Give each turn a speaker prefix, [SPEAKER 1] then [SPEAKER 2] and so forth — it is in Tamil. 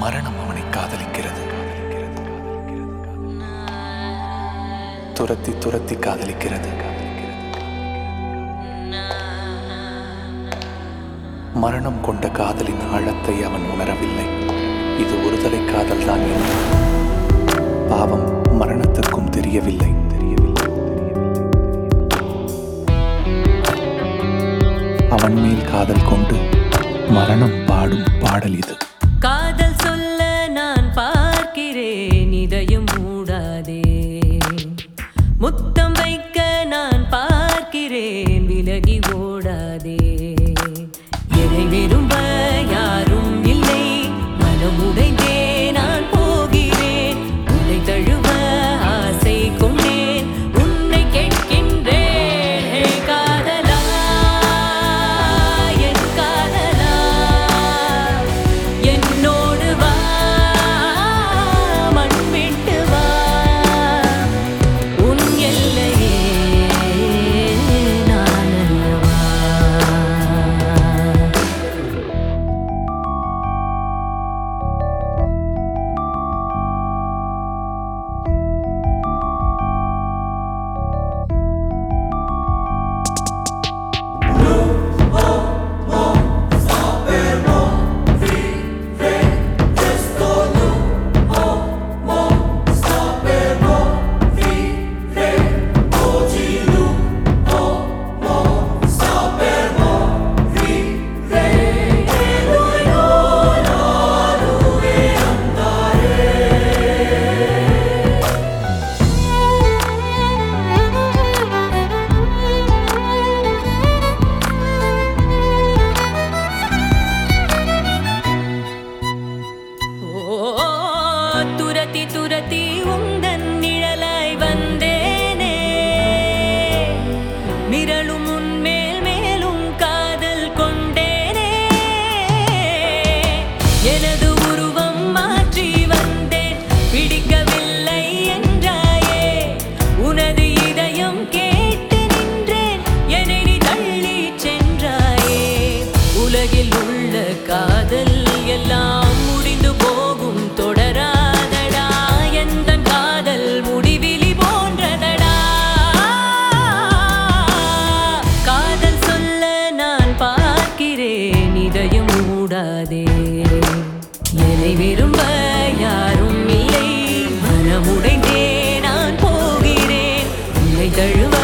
[SPEAKER 1] மரணம் அவனை காதலிக்கிறது துரத்தி துரத்தி காதலிக்கிறது மரணம் கொண்ட காதலின் ஆழத்தை அவன் உணரவில்லை இது ஒருதலை காதல் தான் என்று பாவம் மரணத்திற்கும் தெரியவில்லை தெரியவில்லை அவன் மேல் காதல் கொண்டு மரணம் பாடும் பாடல் இது
[SPEAKER 2] காதல் சொல்ல நான் பார்க்கிறேன் இதயம் மூடாதே முத்தம் வைக்க நான் பார்க்கிறேன் விலகி ஓடாதே எதை விரும்ப யாரும் இல்லை மனம் உடைந்தே நான் போகிறேன் உன்னை தழுவ ஆசை கொண்டேன் உன்னை கேட்கின்றேன் ஹே காதலா என் காதலா என்னோடு வா மண் விட்டு வா உன் எல்லையே நான் அல்லவா ஓ துரத்தி துரத்தி உந்தன் நிழலாய் வந்தேனே மிரளும் உன்மேல் மேலும் காதல் கொண்டேனே எனது உருவம் மாற்றி வந்தேன் பிடிக்கவில்லை என்றாயே உனது இதயம் கேட்டு நின்றேன் என்னை நீ தள்ளி சென்றாயே உலகில் உள்ள காதல் எல்லாம் முடிந்து போகும் தொடராதடா எந்த காதல் முடிவிலி போன்றதடா காதல் சொல்ல நான் பார்க்கிறேன் இதயம் மூடாதே என்னை விரும்ப யாரும் இல்லை மனமுடைந்தே நான் போகிறேன் உன்னை தழுவ